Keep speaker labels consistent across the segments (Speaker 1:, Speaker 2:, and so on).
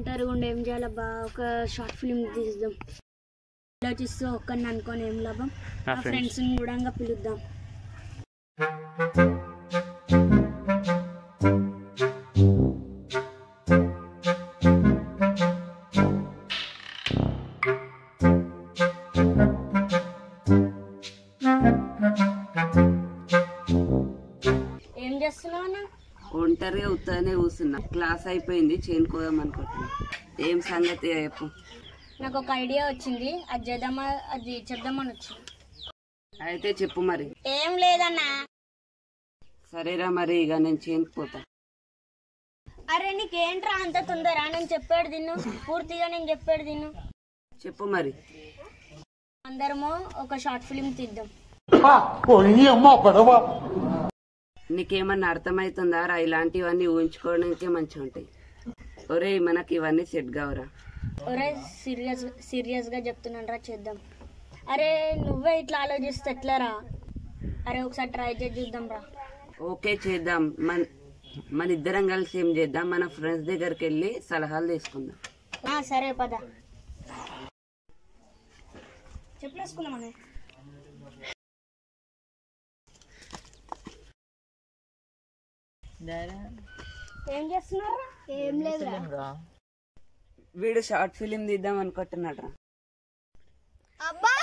Speaker 1: ఒంటరిగా ఉండి ఏం చేయాలబ్బా ఒక షార్ట్ ఫిల్మ్ తీద్దాం ఆలోచిస్తూ ఒక్కరిని అనుకొని ఏం లాభం
Speaker 2: నా
Speaker 1: మా
Speaker 2: friends.
Speaker 1: ఫ్రెండ్స్ని కూడా పిలుద్దాం ఏం చేస్తున్నావు అన్న
Speaker 3: ఒంటరిగా ఉత్తగానే కూర్చున్నా క్లాస్ అయిపోయింది చేనుకోదాం అనుకుంటున్నా ఏం సంగతి చెప్పు
Speaker 1: నాకు ఒక ఐడియా వచ్చింది అది చేద్దామా అది చెప్దామని వచ్చింది
Speaker 3: అయితే చెప్పు మరి
Speaker 1: ఏం లేదన్నా
Speaker 3: సరేరా మరి ఇక నేను చేనుకుపోతా
Speaker 1: అరే నీకేంట్రా అంత తొందర నేను చెప్పాడు తిన్ను పూర్తిగా నేను చెప్పాడు తిన్ను
Speaker 3: చెప్పు మరి
Speaker 1: అందరము ఒక షార్ట్ ఫిల్మ్ తీద్దాం
Speaker 3: నీకేమన్నా అర్థమవుతుందా రా ఇలాంటివన్నీ ఊహించుకోవడానికే మంచిగా ఉంటాయి ఒరే మనకి ఇవన్నీ సెట్ కావరా
Speaker 1: ఒరే సీరియస్ సీరియస్ గా చెప్తున్నాను రా చేద్దాం అరే నువ్వే ఇట్లా ఆలోచిస్తే ఎట్లారా అరే ఒకసారి ట్రై చేసి చూద్దాం రా
Speaker 3: ఓకే చేద్దాం మన మన ఇద్దరం కలిసి ఏం చేద్దాం మన ఫ్రెండ్స్ దగ్గరికి వెళ్ళి సలహాలు తీసుకుందాం
Speaker 1: ఆ, సరే పద చెప్పేసుకుందామని ఏం చేస్తున్నారు ఏం లేదు
Speaker 3: వీడు షార్ట్ ఫిలిం తీద్దాం అనుకుంటున్నాడు రా
Speaker 1: అబ్బా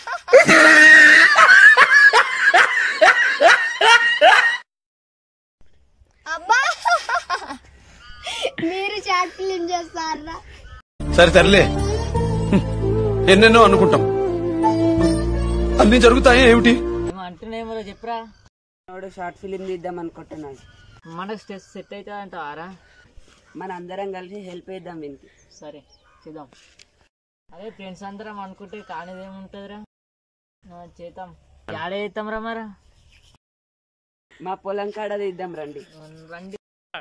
Speaker 1: అబ్బా మీరు షార్ట్ ఫిల్మ్ చేస్తారా
Speaker 4: సరే తరలే ఎన్నెన్నో అనుకుంటాం అన్ని జరుగుతాయి ఏమిటి
Speaker 5: అంటున్నాయేమో చెప్పురా
Speaker 3: వాడు షార్ట్ ఫిలిం తీద్దాం అనుకుంటున్నాడు
Speaker 5: మనకు స్ట్రెస్ సెట్ అవుతుంది అంటావారా
Speaker 3: మన అందరం కలిసి హెల్ప్ చేద్దాం వీనికి
Speaker 5: సరే చేద్దాం అదే ఫ్రెండ్స్ అందరం అనుకుంటే కానిది ఏముంటుందిరా ఆ, చేద్దాం యాడ చేద్దాం రా మరా
Speaker 3: మా పొలం కాడ తీద్దాం రండి
Speaker 5: రండి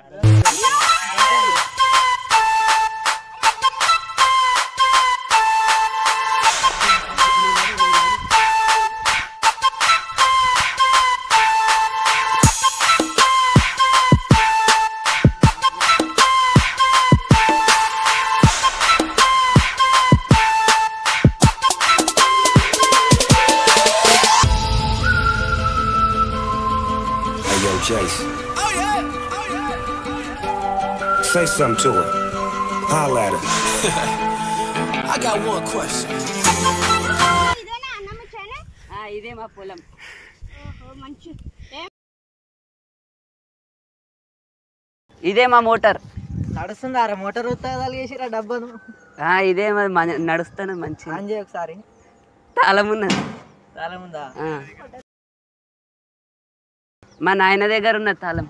Speaker 6: Hey, yo, Jace. Oh, yeah. Say something to her. Holla at her. I got one question.
Speaker 1: ఇదేనా అన్నమ్మ ఛానల్
Speaker 3: ఆ, ఇదే మా పొలం
Speaker 1: మంచి
Speaker 3: ఇదే మా మోటార్
Speaker 5: నడుస్తుందా రా మోటార్ ఉత్తాదాలు చేసిరా డబ్బాను
Speaker 3: ఆ, ఇదే మా మన- నడుస్తాను మంచి
Speaker 5: ఆన్ చేయి ఒకసారి
Speaker 3: తాళం ఉన్నది
Speaker 5: చాలా ముందా
Speaker 3: ఆ. మా నాయన దగ్గర ఉన్న తాళం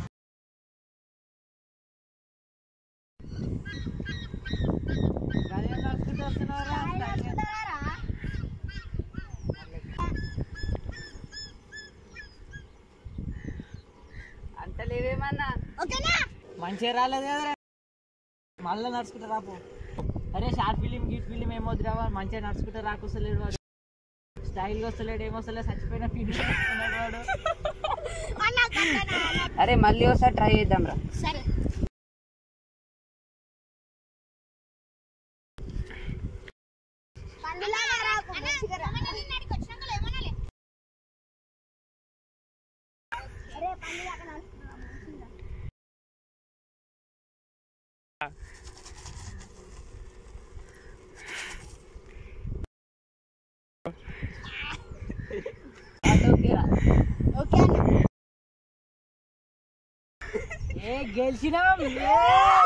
Speaker 3: అంత లేవేమన్నా
Speaker 1: ఓకేనా
Speaker 5: మంచిగా రాలేదు కదరా మళ్ళీ నడుచుకుంటా రాపు అరే షార్ట్ ఫిలిం గిట్ ఫిలిం ఏమొద్దురా వాడు మంచిగా నడుచుకుంటా రాకొస్తలేడు వాడు స్టైల్గా వస్తలేడు ఏమొస్తలేదు చచ్చిపోయిన ఫీలింగ్ వస్తున్నాడు వాడు
Speaker 3: అరే మళ్ళీ ఒకసారి ట్రై చేద్దాం రా
Speaker 1: సరే ఓకే అన్న
Speaker 5: ఏ గెలిచినాం ఏ!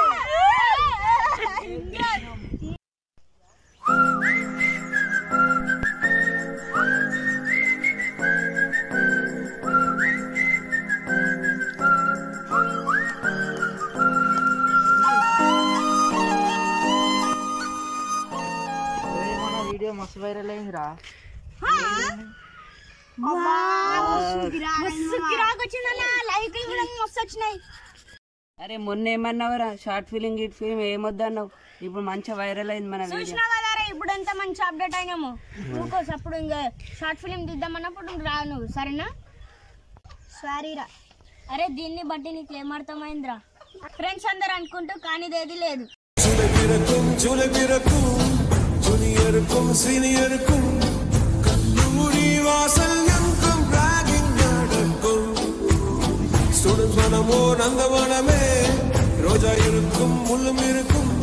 Speaker 5: ఏ, మన వీడియో మస్తు వైరల్ అయిందిరా
Speaker 1: మస్తు గిరాకు వచ్చిందన్న లైక్లు కూడా మస్తు వచ్చినాయి
Speaker 3: అరే మొన్న ఏమన్నావురా షార్ట్ ఫిలిం గిట్ ఫిలిం ఏమొద్దన్నావు ఇప్పుడు మంచిగా వైరల్ అయింది మన వీడియో
Speaker 1: చూసినా కదా రే ఇప్పుడు ఎంత మంచి అప్డేట్ అయినాము నువ్వుకోసం అప్పుడు ఇంకా షార్ట్ ఫిలిం తీద్దామన్నప్పుడు నువ్వు రా నువ్వు సరేనా సారీరా అరే దీన్ని బట్టి నీకు ఏమర్థమైందిరా ఫ్రెండ్స్ అందరు అనుకుంటూ కానిది ఏది లేదు
Speaker 6: பிறக்கும் ஜூலை பிறக்கும் ஜூனியருக்கும் சீனியருக்கும் கல்லூரி வாசல் எங்கும் ராகிங் நடக்கும் ஸ்டூடெண்ட்ஸ் மனமோ நந்தவனமே ரோஜா இருக்கும் முள்ளும் இருக்கும்